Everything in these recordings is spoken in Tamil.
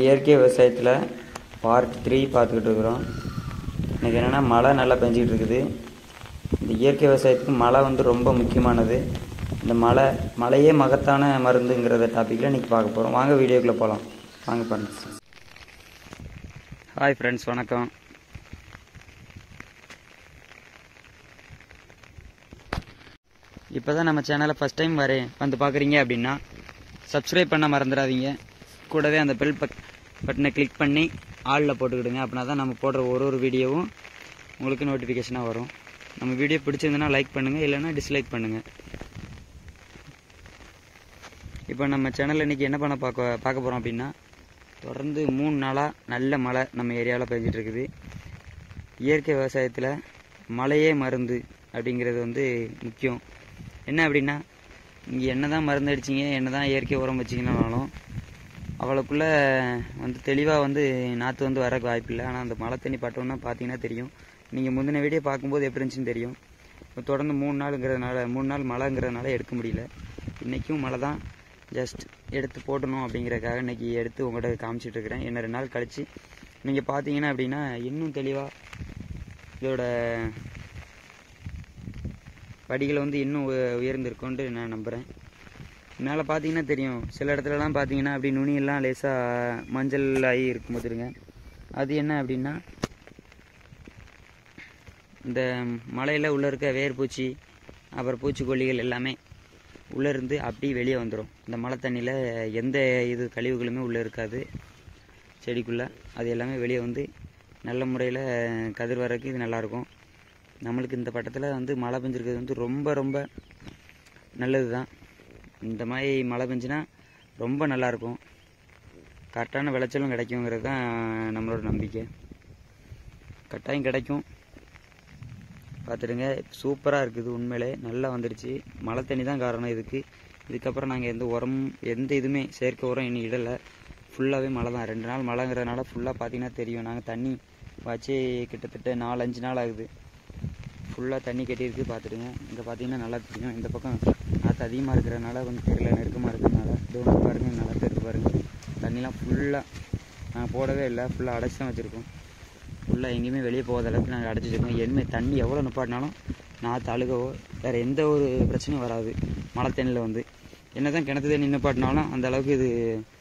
இயற்கை விவசாயத்தில் பார்ட் த்ரீ பார்த்துக்கிட்டு இருக்கிறோம் இன்றைக்கி என்னென்னா மழை நல்லா பெஞ்சிக்கிட்டு இருக்குது இந்த இயற்கை விவசாயத்துக்கு மழை வந்து ரொம்ப முக்கியமானது இந்த மழை மழையே மகத்தான மருந்துங்கிறத டாப்பிக்கில் இன்றைக்கி பார்க்க போகிறோம் வாங்க வீடியோக்குள்ளே போகலாம் வாங்க ஃப்ரெண்ட்ஸ் ஹாய் ஃப்ரெண்ட்ஸ் வணக்கம் இப்போ தான் நம்ம சேனலை ஃபஸ்ட் டைம் வரேன் வந்து பார்க்குறீங்க அப்படின்னா சப்ஸ்கிரைப் பண்ண மறந்துடாதீங்க கூடவே அந்த பெல் பக் பட்டனை கிளிக் பண்ணி ஆளில் போட்டுக்கிடுங்க அப்படின்னா தான் நம்ம போடுற ஒரு ஒரு வீடியோவும் உங்களுக்கு நோட்டிஃபிகேஷனாக வரும் நம்ம வீடியோ பிடிச்சிருந்தனா லைக் பண்ணுங்கள் இல்லைன்னா டிஸ்லைக் பண்ணுங்கள் இப்போ நம்ம சேனலில் இன்றைக்கி என்ன பண்ண பார்க்க பார்க்க போகிறோம் அப்படின்னா தொடர்ந்து மூணு நாளாக நல்ல மழை நம்ம ஏரியாவில் பெஞ்சிட்டு இருக்குது இயற்கை விவசாயத்தில் மழையே மருந்து அப்படிங்கிறது வந்து முக்கியம் என்ன அப்படின்னா நீங்கள் என்ன தான் மருந்து அடிச்சிங்க என்ன தான் இயற்கை உரம் வச்சிங்கனாலும் அவளுக்குள்ளே வந்து தெளிவாக வந்து நாற்று வந்து வரக்கு வாய்ப்பில்லை ஆனால் அந்த மழை தண்ணி பட்டோன்னா பார்த்தீங்கன்னா தெரியும் நீங்கள் முந்தின வீடியோ பார்க்கும்போது எப்படி இருந்துச்சுன்னு தெரியும் இப்போ தொடர்ந்து மூணு நாளுங்கிறதுனால மூணு நாள் மழைங்கிறதுனால எடுக்க முடியல இன்றைக்கும் மழை தான் ஜஸ்ட் எடுத்து போடணும் அப்படிங்கிறதுக்காக இன்றைக்கி எடுத்து உங்கள்கிட்ட காமிச்சிட்டு இருக்கிறேன் இன்னும் ரெண்டு நாள் கழித்து நீங்கள் பார்த்தீங்கன்னா அப்படின்னா இன்னும் தெளிவாக இதோட படிகளை வந்து இன்னும் உய- உயர்ந்திருக்கும்னு நான் நம்புகிறேன் மேலே பார்த்தீங்கன்னா தெரியும் சில இடத்துலலாம் பார்த்தீங்கன்னா அப்படி நுனியெல்லாம் லேசாக மஞ்சள் ஆகி இருக்கும் பார்த்துருங்க அது என்ன அப்படின்னா இந்த மலையில் உள்ளே இருக்க வேர்பூச்சி அப்புறம் பூச்சிக்கொல்லிகள் எல்லாமே உள்ளே இருந்து அப்படியே வெளியே வந்துடும் இந்த மழை தண்ணியில் எந்த இது கழிவுகளுமே உள்ளே இருக்காது செடிக்குள்ளே அது எல்லாமே வெளியே வந்து நல்ல முறையில் கதிர் வரக்கு இது நல்லாயிருக்கும் நம்மளுக்கு இந்த பட்டத்தில் வந்து மழை பெஞ்சிருக்கிறது வந்து ரொம்ப ரொம்ப நல்லது தான் இந்த மாதிரி மழை பெஞ்சுனா ரொம்ப நல்லாயிருக்கும் கரெக்டான விளைச்சலும் கிடைக்குங்கிறது தான் நம்மளோட நம்பிக்கை கட்டாயம் கிடைக்கும் பார்த்துடுங்க சூப்பராக இருக்குது உண்மையிலே நல்லா வந்துடுச்சு மழை தண்ணி தான் காரணம் இதுக்கு இதுக்கப்புறம் நாங்கள் எந்த உரமும் எந்த இதுவுமே செயற்கை உரம் இன்னும் இடலை ஃபுல்லாகவே மழை தான் ரெண்டு நாள் மழைங்கிறதுனால ஃபுல்லாக பார்த்தீங்கன்னா தெரியும் நாங்கள் தண்ணி வச்சு கிட்டத்தட்ட நாலு அஞ்சு நாள் ஆகுது ஃபுல்லாக தண்ணி கட்டியிருக்கு பார்த்துடுங்க இங்கே பார்த்தீங்கன்னா நல்லா தெரியும் இந்த பக்கம் நாற்று அதிகமாக இருக்கிறதுனால கொஞ்சம் தெரியல நெருக்கமாக இருக்கிறதுனால இது ஒன்று பாருங்கள் நல்லா தெரியுது பாருங்கள் தண்ணிலாம் ஃபுல்லாக நாங்கள் போடவே இல்லை ஃபுல்லாக அடைச்சி தான் வச்சுருக்கோம் ஃபுல்லாக எங்கேயுமே வெளியே போகாத அளவுக்கு நாங்கள் அடைச்சி வச்சுருக்கோம் எதுவுமே தண்ணி எவ்வளோ நிப்பாட்டினாலும் நாற்று அழுகவோ வேறு எந்த ஒரு பிரச்சனையும் வராது மழை தண்ணியில் வந்து என்ன தான் கிணத்து தண்ணி நிப்பாட்டினாலும் அந்த அளவுக்கு இது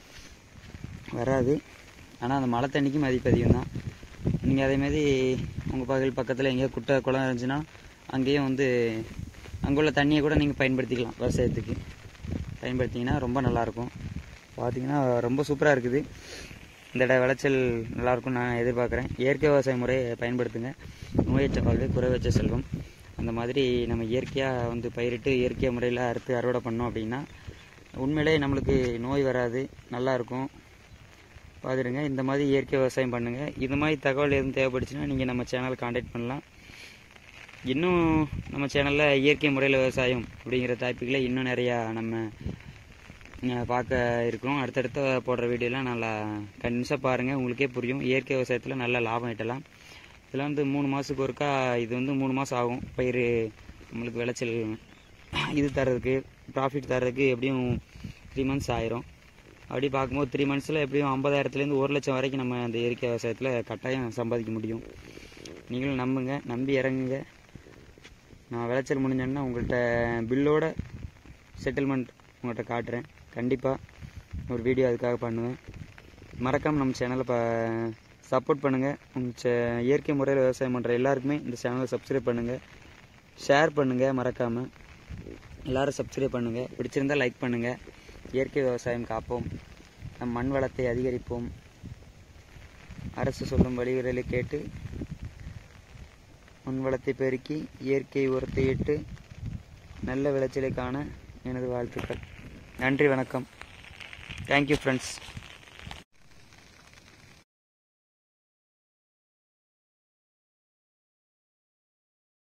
வராது ஆனால் அந்த மழை தண்ணிக்கு மதிப்பு அதிகம் தான் நீங்கள் அதேமாதிரி உங்கள் பகல் பக்கத்தில் எங்கேயோ குட்டை குளம் இருந்துச்சுன்னா அங்கேயும் வந்து அங்கே உள்ள தண்ணியை கூட நீங்கள் பயன்படுத்திக்கலாம் விவசாயத்துக்கு பயன்படுத்திங்கன்னா ரொம்ப நல்லாயிருக்கும் பார்த்தீங்கன்னா ரொம்ப சூப்பராக இருக்குது இந்த இட விளைச்சல் நல்லாயிருக்கும் நான் எதிர்பார்க்குறேன் இயற்கை விவசாய முறையை பயன்படுத்துங்க நோயற்ற வாழ்வு குறைவற்ற செல்வம் அந்த மாதிரி நம்ம இயற்கையாக வந்து பயிரிட்டு இயற்கை முறையில் அறுத்து அறுவடை பண்ணோம் அப்படின்னா உண்மையிலே நம்மளுக்கு நோய் வராது நல்லாயிருக்கும் பார்த்துடுங்க இந்த மாதிரி இயற்கை விவசாயம் பண்ணுங்கள் இது மாதிரி தகவல் எதுவும் தேவைப்படுச்சுன்னா நீங்கள் நம்ம சேனலை காண்டாக்ட் பண்ணலாம் இன்னும் நம்ம சேனலில் இயற்கை முறையில் விவசாயம் அப்படிங்கிற டாப்பிக்கில் இன்னும் நிறையா நம்ம அஹ், பார்க்க இருக்கிறோம் அடுத்தடுத்த போடுற வீடியோலாம் நல்லா கண்டிப்பாக பாருங்கள் உங்களுக்கே புரியும் இயற்கை விவசாயத்தில் நல்ல லாபம் ஈட்டலாம் இதெல்லாம் வந்து மூணு மாதத்துக்கு ஒருக்கா இது வந்து மூணு மாதம் ஆகும் பயிர் நம்மளுக்கு விளைச்சல் இது தர்றதுக்கு ப்ராஃபிட் தர்றதுக்கு எப்படியும் த்ரீ மந்த்ஸ் ஆயிரும் அப்படி பார்க்கும்போது த்ரீ மந்த்ஸில் எப்படியும் ஐம்பதாயிரத்துலேருந்து ஒரு லட்சம் வரைக்கும் நம்ம அந்த இயற்கை விவசாயத்தில் கட்டாயம் சம்பாதிக்க முடியும் நீங்களும் நம்புங்க நம்பி இறங்குங்க நான் விளைச்சல் முடிஞ்சோன்னா உங்கள்கிட்ட பில்லோட செட்டில்மெண்ட் உங்கள்கிட்ட காட்டுறேன் கண்டிப்பாக ஒரு வீடியோ அதுக்காக பண்ணுவேன் மறக்காமல் நம்ம சேனலை ப சப்போர்ட் பண்ணுங்கள் உங்கள் சே இயற்கை முறையில் விவசாயம் பண்ணுற எல்லாருக்குமே இந்த சேனலை சப்ஸ்கிரைப் பண்ணுங்கள் ஷேர் பண்ணுங்கள் மறக்காமல் எல்லாரும் சப்ஸ்கிரைப் பண்ணுங்கள் பிடிச்சிருந்தா லைக் பண்ணுங்கள் இயற்கை விவசாயம் காப்போம் நம் மண் வளத்தை அதிகரிப்போம் அரசு சொல்லும் வழிகளை கேட்டு மண் வளத்தை பெருக்கி இயற்கை உரத்தை இட்டு நல்ல விளைச்சலை காண எனது வாழ்த்துக்கள் நன்றி வணக்கம் தேங்க்யூ ஃப்ரெண்ட்ஸ்